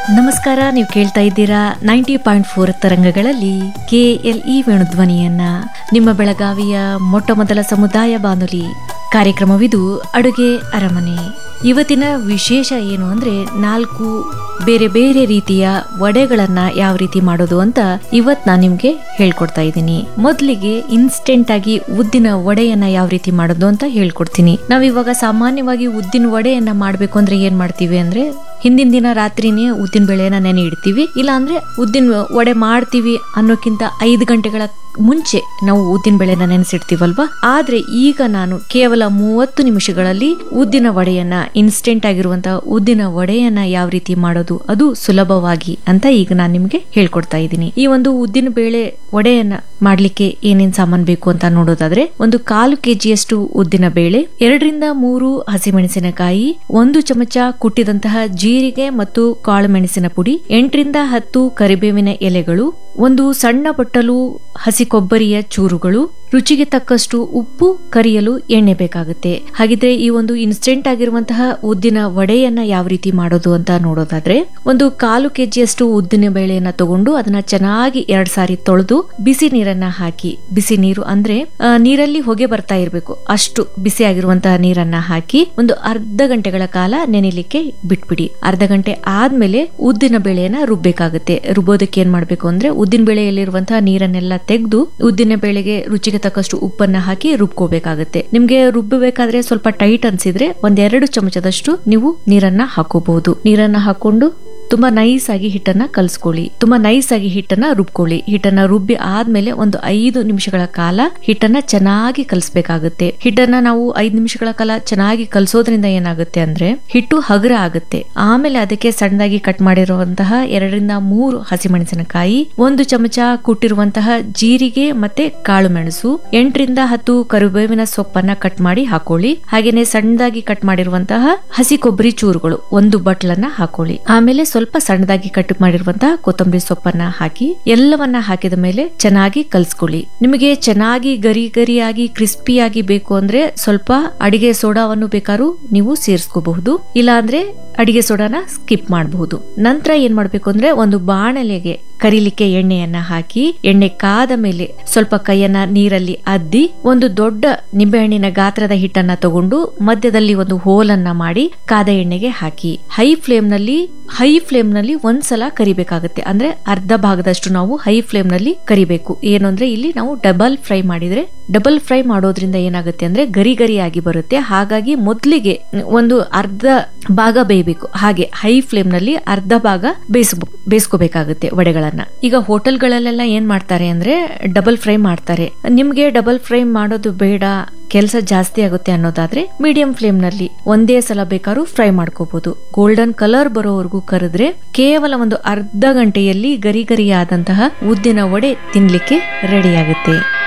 ನಮಸ್ಕಾರ ನೀವು ಕೇಳ್ತಾ ಇದ್ದೀರಾ ನೈಂಟಿ ಪಾಯಿಂಟ್ ಫೋರ್ ತರಂಗಗಳಲ್ಲಿ ಕೆ ಎಲ್ ಇ ವೇಣುಧ್ವನಿಯನ್ನ ನಿಮ್ಮ ಬೆಳಗಾವಿಯ ಮೊಟ್ಟ ಮೊದಲ ಸಮುದಾಯ ಬಾನುಲಿ ಕಾರ್ಯಕ್ರಮವಿದು ಅಡುಗೆ ಅರಮನೆ ಇವತ್ತಿನ ವಿಶೇಷ ಏನು ಅಂದ್ರೆ ನಾಲ್ಕು ಬೇರೆ ಬೇರೆ ರೀತಿಯ ವಡೆಗಳನ್ನ ಯಾವ ರೀತಿ ಮಾಡೋದು ಅಂತ ಇವತ್ ನಾನು ನಿಮ್ಗೆ ಹೇಳ್ಕೊಡ್ತಾ ಇದ್ದೀನಿ ಮೊದಲಿಗೆ ಇನ್ಸ್ಟೆಂಟ್ ಆಗಿ ಉದ್ದಿನ ವಡೆಯನ್ನ ಯಾವ ರೀತಿ ಮಾಡೋದು ಅಂತ ಹೇಳ್ಕೊಡ್ತೀನಿ ನಾವಿವಾಗ ಸಾಮಾನ್ಯವಾಗಿ ಉದ್ದಿನ ವಡೆಯನ್ನ ಮಾಡ್ಬೇಕು ಅಂದ್ರೆ ಏನ್ ಮಾಡ್ತೀವಿ ಅಂದ್ರೆ ಹಿಂದಿನ ದಿನ ರಾತ್ರಿನೇ ಉದ್ದಿನ ಬೇಳೆನ ನೆನೆ ಇಡ್ತೀವಿ ಇಲ್ಲ ಅಂದ್ರೆ ಉದ್ದಿನ ವಡೆ ಮಾಡ್ತೀವಿ ಅನ್ನೋಕ್ಕಿಂತ ಐದು ಗಂಟೆಗಳ ಮುಂಚೆ ನಾವು ಉದ್ದಿನ ಬೇಳೆನ ನೆನೆಸಿಡ್ತೀವಲ್ವಾ ಆದ್ರೆ ಈಗ ನಾನು ಕೇವಲ ಮೂವತ್ತು ನಿಮಿಷಗಳಲ್ಲಿ ಉದ್ದಿನ ವಡೆಯನ್ನ ಇನ್ಸ್ಟೆಂಟ್ ಆಗಿರುವಂತಹ ಉದ್ದಿನ ವಡೆಯನ್ನ ಯಾವ ರೀತಿ ಮಾಡೋದು ಅದು ಸುಲಭವಾಗಿ ಅಂತ ಈಗ ನಾನು ನಿಮ್ಗೆ ಹೇಳ್ಕೊಡ್ತಾ ಇದ್ದೀನಿ ಈ ಒಂದು ಉದ್ದಿನ ಬೇಳೆ ವಡೆಯನ್ನ ಮಾಡ್ಲಿಕ್ಕೆ ಏನೇನ್ ಸಾಮಾನ್ ಬೇಕು ಅಂತ ನೋಡೋದಾದ್ರೆ ಒಂದು ಕಾಲು ಕೆಜಿಯಷ್ಟು ಉದ್ದಿನ ಬೇಳೆ ಎರಡರಿಂದ ಮೂರು ಹಸಿಮೆಣಸಿನಕಾಯಿ ಒಂದು ಚಮಚ ಕುಟ್ಟಿದಂತಹ ಜೀರಿಗೆ ಮತ್ತು ಕಾಳು ಮೆಣಸಿನ ಪುಡಿ ಎಂಟರಿಂದ ಹತ್ತು ಕರಿಬೇವಿನ ಎಲೆಗಳು ಒಂದು ಸಣ್ಣ ಬಟ್ಟಲು ಹಸಿ ಕೊಬ್ಬರಿಯ ಚೂರುಗಳು ರುಚಿಗೆ ತಕ್ಕಷ್ಟು ಉಪ್ಪು ಕರಿಯಲು ಎಣ್ಣೆ ಬೇಕಾಗುತ್ತೆ ಹಾಗಿದ್ರೆ ಈ ಒಂದು ಇನ್ಸ್ಟೆಂಟ್ ಆಗಿರುವಂತಹ ಉದ್ದಿನ ವಡೆಯನ್ನ ಯಾವ ರೀತಿ ಮಾಡೋದು ಅಂತ ನೋಡೋದಾದ್ರೆ ಒಂದು ಕಾಲು ಕೆಜಿಯಷ್ಟು ಉದ್ದಿನ ಬೇಳೆಯನ್ನ ತಗೊಂಡು ಅದನ್ನ ಚೆನ್ನಾಗಿ ಎರಡ್ ಸಾರಿ ತೊಳೆದು ಬಿಸಿ ನೀರನ್ನ ಹಾಕಿ ಬಿಸಿ ನೀರು ಅಂದ್ರೆ ಆ, ನೀರಲ್ಲಿ ಹೊಗೆ ಬರ್ತಾ ಇರಬೇಕು ಅಷ್ಟು ಬಿಸಿ ಆಗಿರುವಂತಹ ನೀರನ್ನ ಹಾಕಿ ಒಂದು ಅರ್ಧ ಗಂಟೆಗಳ ಕಾಲ ನೆನೆಲಿಕ್ಕೆ ಬಿಟ್ಬಿಡಿ ಅರ್ಧ ಗಂಟೆ ಆದ್ಮೇಲೆ ಉದ್ದಿನ ಬೇಳೆಯನ್ನ ರುಬ್ಬೇಕಾಗುತ್ತೆ ರುಬ್ಬೋದಕ್ಕೆ ಏನ್ ಮಾಡ್ಬೇಕು ಅಂದ್ರೆ ಉದ್ದಿನ ಬೇಳೆಯಲ್ಲಿರುವಂತಹ ನೀರನ್ನೆಲ್ಲ ತೆಗೆದು ಉದ್ದಿನ ಬೇಳೆಗೆ ರುಚಿಗೆ ತಕ್ಕಷ್ಟು ಉಪ್ಪನ್ನ ಹಾಕಿ ರುಬ್ಕೋಬೇಕಾಗುತ್ತೆ ನಿಮ್ಗೆ ರುಬ್ಬಬೇಕಾದ್ರೆ ಸ್ವಲ್ಪ ಟೈಟ್ ಅನ್ಸಿದ್ರೆ ಒಂದೆರಡು ಚಮಚದಷ್ಟು ನೀವು ನೀರನ್ನ ಹಾಕೋಬಹುದು ನೀರನ್ನ ಹಾಕೊಂಡು ತುಂಬಾ ನೈಸ್ ಆಗಿ ಹಿಟ್ಟನ್ನ ಕಲ್ಸ್ಕೊಳ್ಳಿ ತುಂಬಾ ನೈಸ್ ಆಗಿ ಹಿಟ್ಟನ್ನ ರುಬ್ಕೊಳ್ಳಿ ಹಿಟ್ಟನ್ನ ರುಬ್ಬಿ ಆದ್ಮೇಲೆ ಒಂದು ಐದು ನಿಮಿಷಗಳ ಕಾಲ ಹಿಟ್ಟನ್ನ ಚೆನ್ನಾಗಿ ಕಲ್ಸ್ಬೇಕಾಗುತ್ತೆ ಹಿಟ್ಟನ್ನ ನಾವು ಐದು ನಿಮಿಷಗಳ ಕಾಲ ಚೆನ್ನಾಗಿ ಕಲ್ಸೋದ್ರಿಂದ ಏನಾಗುತ್ತೆ ಅಂದ್ರೆ ಹಿಟ್ಟು ಹಗುರ ಆಗುತ್ತೆ ಆಮೇಲೆ ಅದಕ್ಕೆ ಸಣ್ಣದಾಗಿ ಕಟ್ ಮಾಡಿರುವಂತಹ ಎರಡರಿಂದ ಮೂರು ಹಸಿಮೆಣಸಿನಕಾಯಿ ಒಂದು ಚಮಚ ಕುಟ್ಟಿರುವಂತಹ ಜೀರಿಗೆ ಮತ್ತೆ ಕಾಳು ಮೆಣಸು ಎಂಟರಿಂದ ಹತ್ತು ಕರಿಬೇವಿನ ಸೊಪ್ಪನ್ನ ಕಟ್ ಮಾಡಿ ಹಾಕೊಳ್ಳಿ ಹಾಗೇನೆ ಸಣ್ಣದಾಗಿ ಕಟ್ ಮಾಡಿರುವಂತಹ ಹಸಿ ಕೊಬ್ಬರಿ ಚೂರುಗಳು ಒಂದು ಬಟ್ಲನ್ನ ಹಾಕೊಳ್ಳಿ ಆಮೇಲೆ ಸ್ವಲ್ಪ ಸಣ್ಣದಾಗಿ ಕಟ್ ಮಾಡಿರುವಂತಹ ಕೊತ್ತಂಬರಿ ಸೊಪ್ಪನ್ನ ಹಾಕಿ ಎಲ್ಲವನ್ನ ಹಾಕಿದ ಮೇಲೆ ಚೆನ್ನಾಗಿ ಕಲ್ಸ್ಕೊಳ್ಳಿ ನಿಮಗೆ ಚೆನ್ನಾಗಿ ಗರಿ ಗರಿಯಾಗಿ ಕ್ರಿಸ್ಪಿಯಾಗಿ ಬೇಕು ಅಂದ್ರೆ ಸ್ವಲ್ಪ ಅಡಿಗೆ ಸೋಡಾವನ್ನು ಬೇಕಾದ್ರೂ ನೀವು ಸೇರಿಸ್ಕೋಬಹುದು ಇಲ್ಲ ಅಂದ್ರೆ ಅಡಿಗೆ ಸೋಡಾನ ಸ್ಕಿಪ್ ಮಾಡಬಹುದು ನಂತರ ಏನ್ ಮಾಡ್ಬೇಕು ಅಂದ್ರೆ ಒಂದು ಬಾಣಲೆಗೆ ಕರಿಲಿಕ್ಕೆ ಎಣ್ಣೆಯನ್ನ ಹಾಕಿ ಎಣ್ಣೆ ಕಾದ ಮೇಲೆ ಸ್ವಲ್ಪ ಕೈಯನ್ನ ನೀರಲ್ಲಿ ಅದ್ದಿ ಒಂದು ದೊಡ್ಡ ನಿಂಬೆಹಣ್ಣಿನ ಗಾತ್ರದ ಹಿಟ್ಟನ್ನ ತಗೊಂಡು ಮಧ್ಯದಲ್ಲಿ ಒಂದು ಹೋಲನ್ನ ಮಾಡಿ ಕಾದ ಎಣ್ಣೆಗೆ ಹಾಕಿ ಹೈ ಫ್ಲೇಮ್ ನಲ್ಲಿ ಹೈ ಫ್ಲೇಮ್ ನಲ್ಲಿ ಒಂದ್ಸಲ ಕರಿಬೇಕಾಗುತ್ತೆ ಅಂದ್ರೆ ಅರ್ಧ ಭಾಗದಷ್ಟು ನಾವು ಹೈ ಫ್ಲೇಮ್ ನಲ್ಲಿ ಕರಿಬೇಕು ಏನು ಅಂದ್ರೆ ಇಲ್ಲಿ ನಾವು ಡಬಲ್ ಫ್ರೈ ಮಾಡಿದ್ರೆ ಡಬಲ್ ಫ್ರೈ ಮಾಡೋದ್ರಿಂದ ಏನಾಗುತ್ತೆ ಅಂದ್ರೆ ಗರಿ ಗರಿಯಾಗಿ ಬರುತ್ತೆ ಹಾಗಾಗಿ ಮೊದ್ಲಿಗೆ ಒಂದು ಅರ್ಧ ಭಾಗ ಬೇಯಬೇಕು ಹಾಗೆ ಹೈ ಫ್ಲೇಮ್ ನಲ್ಲಿ ಅರ್ಧ ಭಾಗ ಬೇಯಿಸ್ಬೋ ಬೇಯಿಸ್ಕೋಬೇಕಾಗುತ್ತೆ ವಡೆಗಳನ್ನ ಈಗ ಹೋಟೆಲ್ಗಳಲ್ಲೆಲ್ಲ ಏನ್ ಮಾಡ್ತಾರೆ ಅಂದ್ರೆ ಡಬಲ್ ಫ್ರೈ ಮಾಡ್ತಾರೆ ನಿಮ್ಗೆ ಡಬಲ್ ಫ್ರೈ ಮಾಡೋದು ಬೇಡ ಕೆಲಸ ಜಾಸ್ತಿ ಆಗುತ್ತೆ ಅನ್ನೋದಾದ್ರೆ ಮೀಡಿಯಂ ಫ್ಲೇಮ್ ನಲ್ಲಿ ಒಂದೇ ಸಲ ಬೇಕಾದ್ರೂ ಫ್ರೈ ಮಾಡ್ಕೋಬಹುದು ಗೋಲ್ಡನ್ ಕಲರ್ ಬರೋವರೆಗೂ ಕರೆದ್ರೆ ಕೇವಲ ಒಂದು ಅರ್ಧ ಗಂಟೆಯಲ್ಲಿ ಗರಿ ಗರಿಯಾದಂತಹ ಉದ್ದಿನ ವಡೆ ತಿನ್ಲಿಕ್ಕೆ ರೆಡಿ ಆಗುತ್ತೆ